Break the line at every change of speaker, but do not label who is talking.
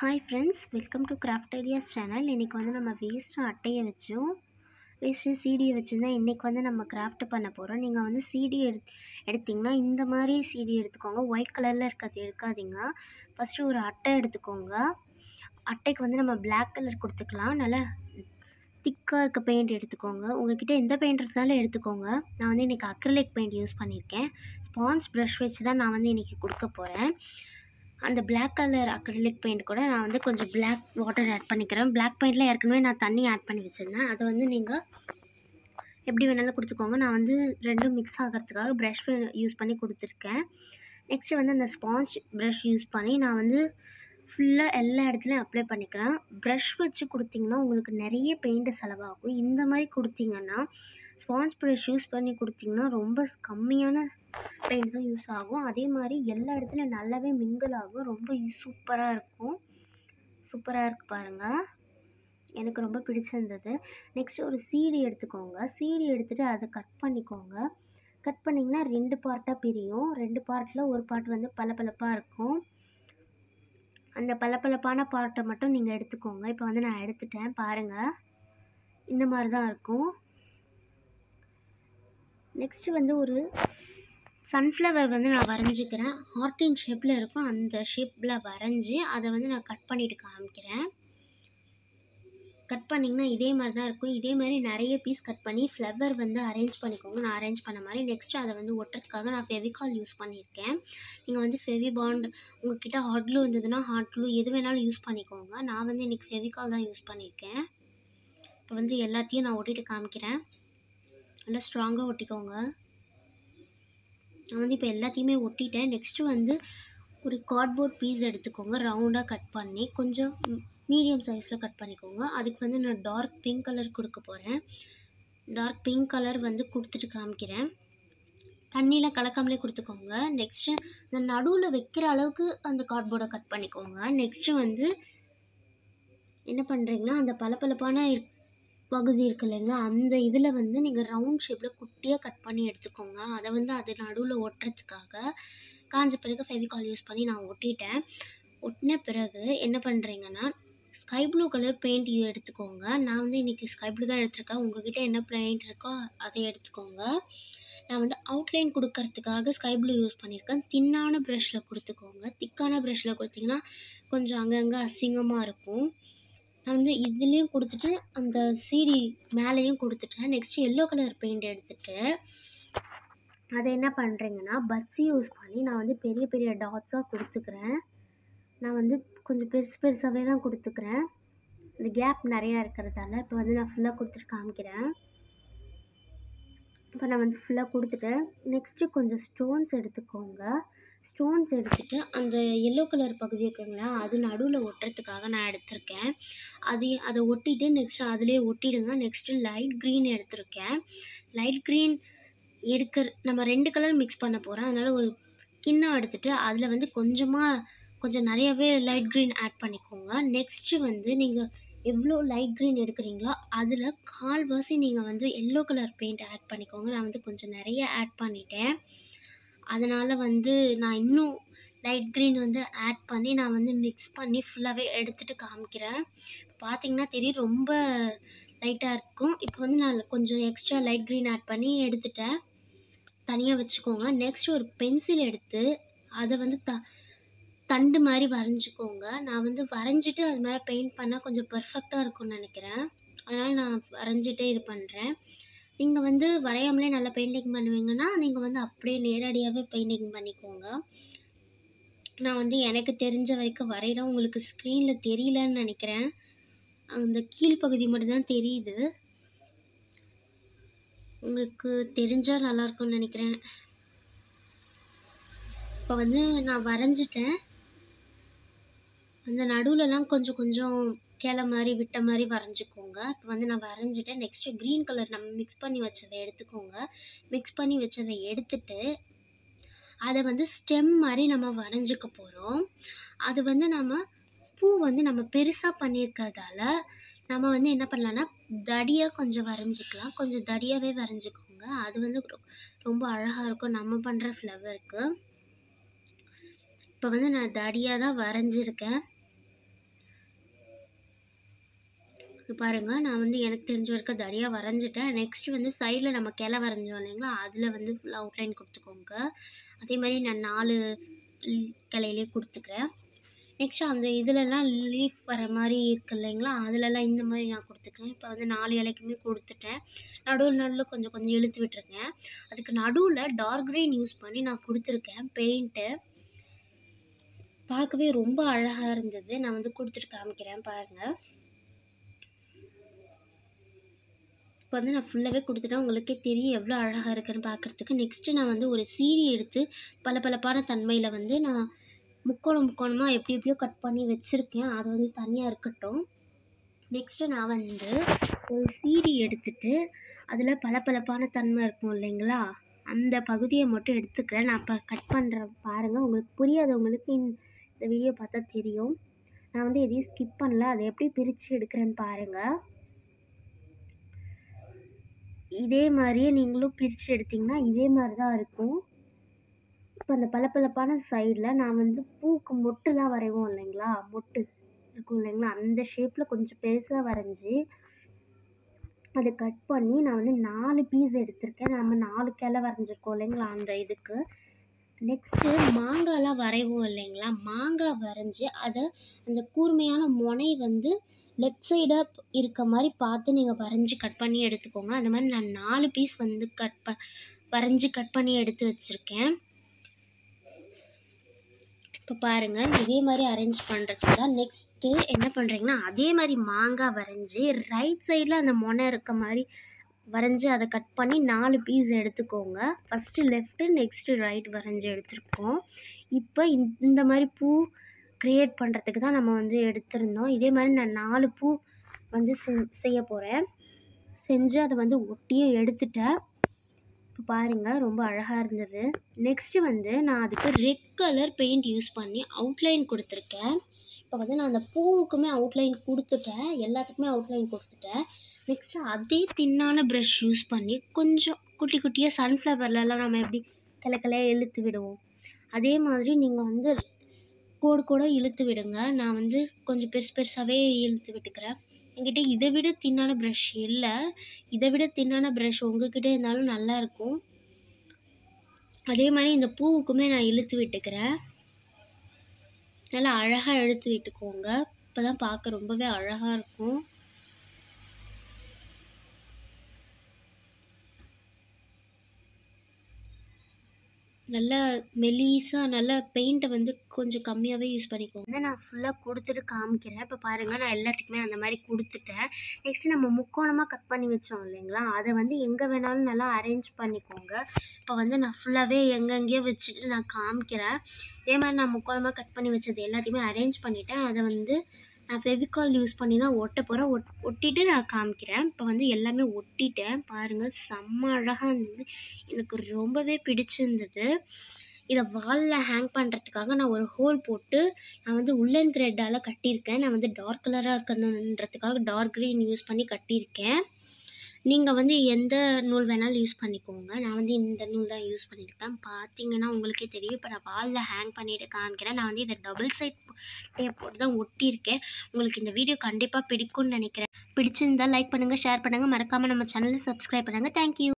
hi friends welcome to craft ideas channel இன்றைக்கி வந்து நம்ம வேஸ்ட்டு அட்டையை வச்சும் வேஸ்ட்டு சீடியை வச்சும் தான் இன்றைக்கி வந்து நம்ம கிராஃப்ட் பண்ண போகிறோம் நீங்கள் வந்து சீடி எடு எடுத்திங்கன்னா இந்த மாதிரி சீடி எடுத்துக்கோங்க ஒயிட் கலரில் இருக்கிறது எடுக்காதீங்க ஃபஸ்ட்டு ஒரு அட்டை எடுத்துக்கோங்க அட்டைக்கு வந்து நம்ம Black கலர் கொடுத்துக்கலாம் நல்லா திக்காக இருக்க பெயிண்ட் எடுத்துக்கோங்க உங்ககிட்ட எந்த பெயிண்ட் இருந்தாலும் எடுத்துக்கோங்க நான் வந்து இன்றைக்கி அக்ரிலிக் பெயிண்ட் யூஸ் பண்ணியிருக்கேன் ஸ்பான்ஸ் ப்ரஷ் வச்சு தான் நான் வந்து இன்றைக்கி கொடுக்க போகிறேன் அந்த Black கலர் அக்ரிலிக் பெயிண்ட் கூட நான் வந்து கொஞ்சம் Black வாட்டர் ஆட் பண்ணிக்கிறேன் Black பெயிண்டில் ஏற்கனவே நான் தண்ணி ஆட் பண்ணி வச்சுருந்தேன் அதை வந்து நீங்கள் எப்படி வேணாலும் கொடுத்துக்கோங்க நான் வந்து ரெண்டும் மிக்ஸ் ஆகிறதுக்காக ப்ரஷ் யூஸ் பண்ணி கொடுத்துருக்கேன் நெக்ஸ்ட்டு வந்து அந்த ஸ்பாஞ்ச் ப்ரஷ் யூஸ் பண்ணி நான் வந்து ஃபுல்லாக எல்லா இடத்துலையும் அப்ளை பண்ணிக்கிறேன் ப்ரஷ் வச்சு கொடுத்தீங்கன்னா உங்களுக்கு நிறைய பெயிண்ட் செலவாகும் இந்த மாதிரி கொடுத்தீங்கன்னா ஸ்பாஞ்ச் ப்ரஷ் யூஸ் பண்ணி கொடுத்தீங்கன்னா ரொம்ப கம்மியான பெயிண்ட் தான் யூஸ் ஆகும் அதே மாதிரி எல்லா இடத்துலையும் நல்லாவே மிங்கிள் ஆகும் ரொம்ப சூப்பராக இருக்கும் சூப்பராக இருக்குது பாருங்கள் எனக்கு ரொம்ப பிடிச்சிருந்தது நெக்ஸ்ட் ஒரு சீடி எடுத்துக்கோங்க சீடி எடுத்துகிட்டு அதை கட் பண்ணிக்கோங்க கட் பண்ணிங்கன்னா ரெண்டு பார்ட்டாக பிரியும் ரெண்டு பார்ட்டில் ஒரு பார்ட் வந்து பளபளப்பாக இருக்கும் அந்த பளபளப்பான பார்ட்டை மட்டும் நீங்கள் எடுத்துக்கோங்க இப்போ வந்து நான் எடுத்துட்டேன் பாருங்கள் இந்த மாதிரி தான் இருக்கும் நெக்ஸ்ட்டு வந்து ஒரு சன்ஃப்ளவர் வந்து நான் வரைஞ்சிக்கிறேன் ஹார்டின் ஷேப்பில் இருக்கும் அந்த ஷேப்பில் வரைஞ்சி அதை வந்து நான் கட் பண்ணிட்டு காமிக்கிறேன் கட் பண்ணிங்கன்னா இதே மாதிரி தான் இருக்கும் இதே மாதிரி நிறைய பீஸ் கட் பண்ணி ஃப்ளவர் வந்து அரேஞ்ச் பண்ணிக்கோங்க நான் அரேஞ்ச் பண்ண மாதிரி நெக்ஸ்ட்டு அதை வந்து ஒட்டுறதுக்காக நான் ஃபெவிகால் யூஸ் பண்ணியிருக்கேன் நீங்கள் வந்து ஃபெவி பாண்ட் உங்ககிட்ட ஹாட் க்ளூ இருந்ததுன்னா ஹாட் க்ளூ எது வேணாலும் யூஸ் பண்ணிக்கோங்க நான் வந்து இன்றைக்கி ஃபெவிகால் தான் யூஸ் பண்ணியிருக்கேன் இப்போ வந்து எல்லாத்தையும் நான் ஒட்டிட்டு காமிக்கிறேன் நல்லா ஸ்ட்ராங்காக ஒட்டிக்கோங்க நான் வந்து இப்போ எல்லாத்தையுமே ஒட்டிட்டேன் நெக்ஸ்ட்டு வந்து ஒரு கார்ட்போர்ட் பீஸ் எடுத்துக்கோங்க ரவுண்டாக கட் பண்ணி கொஞ்சம் மீடியம் சைஸில் கட் பண்ணிக்கோங்க அதுக்கு வந்து நான் டார்க் பிங்க் கலர் கொடுக்க போகிறேன் டார்க் பிங்க் கலர் வந்து கொடுத்துட்டு காமிக்கிறேன் தண்ணியில் கலக்காமலே கொடுத்துக்கோங்க நெக்ஸ்ட்டு இந்த நடுவில் வைக்கிற அளவுக்கு அந்த கார்ட்போர்டை கட் பண்ணிக்கோங்க நெக்ஸ்ட்டு வந்து என்ன பண்ணுறீங்கன்னா அந்த பளபளப்பான இரு- பகுதி இருக்கு இல்லைங்களா அந்த இதில் வந்து நீங்கள் ரவுண்ட் ஷேப்பில் குட்டியாக கட் பண்ணி எடுத்துக்கோங்க அதை வந்து அது நடுவில் ஒட்டுறதுக்காக காஞ்ச பிறகு ஃபெவிகால் யூஸ் பண்ணி நான் ஒட்டிட்டேன் ஒட்டின பிறகு என்ன பண்ணுறீங்கன்னா ஸ்கை ப்ளூ கலர் பெயிண்ட் எடுத்துக்கோங்க நான் வந்து இன்றைக்கி ஸ்கை ப்ளூ தான் எடுத்திருக்கேன் உங்ககிட்ட என்ன பெயிண்ட் இருக்கோ அதை எடுத்துக்கோங்க நான் வந்து அவுட்லைன் கொடுக்கறதுக்காக ஸ்கை ப்ளூ யூஸ் பண்ணியிருக்கேன் தின்னான ப்ரஷில் கொடுத்துக்கோங்க திக்கான ப்ரஷில் கொடுத்தீங்கன்னா கொஞ்சம் அங்கங்கே அசிங்கமாக இருக்கும் நான் வந்து இதுலேயும் கொடுத்துட்டு அந்த சீடி மேலேயும் கொடுத்துட்டேன் நெக்ஸ்ட் எல்லோ கலர் பெயிண்ட் எடுத்துட்டு அதை என்ன பண்ணுறீங்கன்னா பட்ஸி யூஸ் பண்ணி நான் வந்து பெரிய பெரிய டாட்ஸாக கொடுத்துக்கிறேன் நான் வந்து கொஞ்சம் பெருசு பெருசாகவே தான் கொடுத்துக்கிறேன் இந்த கேப் நிறையா இருக்கிறதால இப்போ வந்து நான் ஃபுல்லாக கொடுத்துட்டு காமிக்கிறேன் இப்போ நான் வந்து ஃபுல்லாக கொடுத்துட்டேன் நெக்ஸ்ட்டு கொஞ்சம் ஸ்டோன்ஸ் எடுத்துக்கோங்க ஸ்டோன்ஸ் எடுத்துட்டு அந்த எல்லோ கலர் பகுதி இருக்குங்களா அது நடுவில் ஒட்டுறதுக்காக நான் எடுத்திருக்கேன் அது அதை ஒட்டிட்டு நெக்ஸ்ட் அதிலே ஒட்டிடுங்க நெக்ஸ்ட்டு லைட் க்ரீன் எடுத்திருக்கேன் லைட் க்ரீன் எடுக்கிற நம்ம ரெண்டு கலர் மிக்ஸ் பண்ண போகிறேன் அதனால் ஒரு கிண்ணம் எடுத்துட்டு அதில் வந்து கொஞ்சமாக கொஞ்சம் நிறையவே லைட் க்ரீன் ஆட் பண்ணிக்கோங்க நெக்ஸ்ட்டு வந்து நீங்கள் எவ்வளோ லைட் க்ரீன் எடுக்கிறீங்களோ அதில் கால்வாசி நீங்கள் வந்து எல்லோ கலர் பெயிண்ட் ஆட் பண்ணிக்கோங்க நான் வந்து கொஞ்சம் நிறைய ஆட் பண்ணிட்டேன் அதனால் வந்து நான் இன்னும் லைட் க்ரீன் வந்து ஆட் பண்ணி நான் வந்து மிக்ஸ் பண்ணி ஃபுல்லாகவே எடுத்துகிட்டு காமிக்கிறேன் பார்த்தீங்கன்னா தெரியும் ரொம்ப லைட்டாக இருக்கும் இப்போ வந்து நான் கொஞ்சம் எக்ஸ்ட்ரா லைட் க்ரீன் ஆட் பண்ணி எடுத்துட்டேன் தனியாக வச்சுக்கோங்க நெக்ஸ்ட் ஒரு பென்சில் எடுத்து அதை வந்து த தண்டு மாதிரி வரைஞ்சிக்கோங்க நான் வந்து வரைஞ்சிட்டு அது மேலே பெயிண்ட் பண்ணால் கொஞ்சம் பர்ஃபெக்டாக இருக்கும்னு நினைக்கிறேன் அதனால் நான் வரைஞ்சிட்டே இது பண்ணுறேன் நீங்கள் வந்து வரையாமலே நல்லா பெயிண்டிங் பண்ணுவீங்கன்னா நீங்கள் வந்து அப்படியே நேரடியாகவே பெயிண்டிங் பண்ணிக்கோங்க நான் வந்து எனக்கு தெரிஞ்ச வரைக்கும் வரைகிறேன் உங்களுக்கு ஸ்க்ரீனில் தெரியலன்னு நினைக்கிறேன் அந்த கீழ்ப்பகுதி மட்டும்தான் தெரியுது உங்களுக்கு தெரிஞ்சால் நல்லா இருக்கும்னு நினைக்கிறேன் இப்போ வந்து நான் வரைஞ்சிட்டேன் அந்த நடுவுலலாம் கொஞ்சம் கொஞ்சம் கிளை மாதிரி விட்ட மாதிரி வரைஞ்சிக்கோங்க இப்போ வந்து நான் வரைஞ்சிட்டேன் நெக்ஸ்ட்டு க்ரீன் கலர் நம்ம மிக்ஸ் பண்ணி வச்சதை எடுத்துக்கோங்க மிக்ஸ் பண்ணி வச்சதை எடுத்துட்டு அதை வந்து ஸ்டெம் மாதிரி நம்ம வரைஞ்சிக்க போகிறோம் அது வந்து நம்ம பூ வந்து நம்ம பெருசாக பண்ணியிருக்கிறதால நம்ம வந்து என்ன பண்ணலான்னா தடியாக கொஞ்சம் வரைஞ்சிக்கலாம் கொஞ்சம் தடியாகவே வரைஞ்சிக்கோங்க அது வந்து ரொ- ரொம்ப அழகாக இருக்கும் நம்ம பண்ணுற ஃப்ளவருக்கு இப்போ வந்து நான் தடியாக தான் வரைஞ்சிருக்கேன் இது பாருங்கள் நான் வந்து எனக்கு தெரிஞ்ச வரைக்கும் தடியாக வரைஞ்சிட்டேன் நெக்ஸ்ட் வந்து சைடில் நம்ம கிளை வரைஞ்சோம் இல்லைங்களா அதில் வந்து ஃபுல்லாக அவுட்லைன் கொடுத்துக்கோங்க அதே மாதிரி நான் நாலு ல்- கிளையிலே கொடுத்துக்கிறேன் நெக்ஸ்ட் அந்த இதுலலாம் லீஃப் வர மாதிரி இருக்கு இல்லைங்களா அதுலலாம் இந்த மாதிரி நான் கொடுத்துக்கிறேன் இப்போ வந்து நாலு இலைக்குமே கொடுத்துட்டேன் நடுவில் நடுவில் கொஞ்சம் கொஞ்சம் இழுத்து விட்டுருக்கேன் அதுக்கு நடுவில் டார்க் க்ரீன் யூஸ் பண்ணி நான் கொடுத்துருக்கேன் பெயிண்ட்டு பார்க்கவே ரொம்ப அழகாக இருந்தது நான் வந்து கொடுத்துட்டு காமிக்கிறேன் பாருங்கள் இப்போ வந்து நான் ஃபுல்லாகவே கொடுத்துட்டேன் உங்களுக்கே தெரியும் எவ்வளோ அழகாக இருக்குன்னு பார்க்குறதுக்கு நெக்ஸ்ட்டு நான் வந்து ஒரு சீடி எடுத்து பளபளப்பான தன்மையில் வந்து நான் முக்கோணம் முக்கோணமாக எப்படி எப்படியோ கட் பண்ணி வச்சுருக்கேன் அது வந்து தனியாக இருக்கட்டும் நெக்ஸ்ட்டு நான் வந்து ஒரு சீடி எடுத்துட்டு அதில் பளபளப்பான தன்மை இருக்கும் இல்லைங்களா அந்த பகுதியை மட்டும் எடுத்துக்கிறேன் நான் இப்போ கட் பண்ணுறேன் பாருங்கள் உங்களுக்கு புரியாதவங்களுக்கு இந்த இந்த வீடியோ பார்த்தா தெரியும் நான் வந்து எதையும் ஸ்கிப் பண்ணல அதை எப்படி பிரித்து எடுக்கிறேன்னு பாருங்கள் இதே மாதிரியே நீங்களும் பிரித்து எடுத்தீங்கன்னா இதே மாதிரி தான் இருக்கும் இப்போ அந்த பளபளப்பான சைடில் நான் வந்து பூக்கு மொட்டுலாம் வரைவோம் இல்லைங்களா மொட்டு இருக்கும் இல்லைங்களா அந்த ஷேப்பில் கொஞ்சம் பெருசாக வரைஞ்சி அதை கட் பண்ணி நான் வந்து நாலு பீஸ் எடுத்திருக்கேன் நம்ம நாலு கிளை வரைஞ்சிருக்கோம் இல்லைங்களா அந்த இதுக்கு நெக்ஸ்ட்டு மாங்காய்லாம் வரைவோம் இல்லைங்களா மாங்காய் வரைஞ்சி அதை அந்த கூர்மையான முனை வந்து லெஃப்ட் சைடாக இருக்க மாதிரி பார்த்து நீங்கள் வரைஞ்சி கட் பண்ணி எடுத்துக்கோங்க அந்த மாதிரி நான் நாலு பீஸ் வந்து கட் ப வரைஞ்சி கட் பண்ணி எடுத்து வச்சுருக்கேன் இப்போ பாருங்கள் இதே மாதிரி அரேஞ்ச் பண்ணுறதுக்கு தான் நெக்ஸ்ட்டு என்ன பண்ணுறீங்கன்னா அதே மாதிரி மாங்காய் வரைஞ்சி ரைட் சைடில் அந்த முனை இருக்க மாதிரி வரைஞ்சி அதை கட் பண்ணி நாலு பீஸ் எடுத்துக்கோங்க ஃபஸ்ட்டு லெஃப்ட்டு நெக்ஸ்ட்டு ரைட் வரைஞ்சி எடுத்திருக்கோம் இப்போ இந்த- இந்த மாதிரி பூ க்ரியேட் பண்ணுறதுக்கு தான் நம்ம வந்து எடுத்திருந்தோம் இதே மாதிரி நான் நாலு பூ வந்து செ- செய்ய போகிறேன் செஞ்சு அதை வந்து ஒட்டியும் எடுத்துட்டேன் இப்போ பாருங்கள் ரொம்ப அழகாக இருந்தது நெக்ஸ்ட்டு வந்து நான் அதுக்கு ரெட் கலர் பெயிண்ட் யூஸ் பண்ணி அவுட்லைன் கொடுத்துருக்கேன் இப்போ வந்து நான் அந்த பூவுக்குமே அவுட்லைன் கொடுத்துட்டேன் எல்லாத்துக்குமே அவுட்லைன் கொடுத்துட்டேன் நெக்ஸ்ட்டு அதே தின்னான ப்ரஷ் யூஸ் பண்ணி கொஞ்சம் குட்டி குட்டியாக சன்ஃப்ளவர்லலாம் நம்ம எப்படி கிளை கிளையாக இழுத்து விடுவோம் அதே மாதிரி நீங்கள் வந்து கோடு கூட இழுத்து விடுங்க நான் வந்து கொஞ்சம் பெருசு பெருசாகவே இழுத்து விட்டுக்கிறேன் என்கிட்ட இதை விட தின்னான ப்ரஷ் இல்லை இதை விட தின்னான ப்ரஷ் உங்ககிட்ட இருந்தாலும் நல்லா இருக்கும் அதே மாதிரி இந்த பூவுக்குமே நான் இழுத்து விட்டுக்கிறேன் நல்லா அழகாக இழுத்து விட்டுக்கோங்க இப்போ தான் பார்க்க ரொம்பவே அழகாக இருக்கும் நல்லா மெலிசாக நல்லா பெயிண்ட்டை வந்து கொஞ்சம் கம்மியாகவே யூஸ் பண்ணிக்கோங்க வந்து நான் ஃபுல்லாக கொடுத்துட்டு காமிக்கிறேன் இப்போ பாருங்கள் நான் எல்லாத்துக்குமே அந்த மாதிரி கொடுத்துட்டேன் நெக்ஸ்ட்டு நம்ம முக்கோணமாக கட் பண்ணி வச்சோம் இல்லைங்களா அதை வந்து எங்கே வேணாலும் நல்லா அரேஞ்ச் பண்ணிக்கோங்க இப்போ வந்து நான் ஃபுல்லாகவே எங்கெங்கேயோ வச்சுட்டு நான் காமிக்கிறேன் இதே மாதிரி நான் முக்கோணமாக கட் பண்ணி வச்சது எல்லாத்தையுமே அரேஞ்ச் பண்ணிவிட்டேன் அதை வந்து நான் ஃபெவிகால் யூஸ் பண்ணி தான் ஒட்ட போகிறேன் ஒட் ஒட்டிட்டு நான் காமிக்கிறேன் இப்போ வந்து எல்லாமே ஒட்டிட்டேன் பாருங்கள் செம்ம அழகாக இருந்தது எனக்கு ரொம்பவே பிடிச்சிருந்தது இதை வாலில் ஹேங் பண்ணுறதுக்காக நான் ஒரு ஹோல் போட்டு நான் வந்து உள்ளன் த்ரெட்டால் கட்டியிருக்கேன் நான் வந்து டார்க் கலராக இருக்கணுன்றதுக்காக டார்க் க்ரீன் யூஸ் பண்ணி கட்டியிருக்கேன் நீங்கள் வந்து எந்த நூல் வேணாலும் யூஸ் பண்ணிக்கோங்க நான் வந்து இந்த நூல் தான் யூஸ் பண்ணியிருக்கேன் பார்த்தீங்கன்னா உங்களுக்கே தெரியும் இப்போ நான் வாலில் ஹேங் பண்ணிட்டு காமிக்கிறேன் நான் வந்து இதை டபுள் சைட் டேப் போட்டு தான் ஒட்டியிருக்கேன் உங்களுக்கு இந்த வீடியோ கண்டிப்பாக பிடிக்கும்னு நினைக்கிறேன் பிடிச்சிருந்தா லைக் பண்ணுங்கள் ஷேர் பண்ணுங்கள் மறக்காமல் நம்ம சேனலை சப்ஸ்கிரைப் பண்ணுங்கள் தேங்க்யூ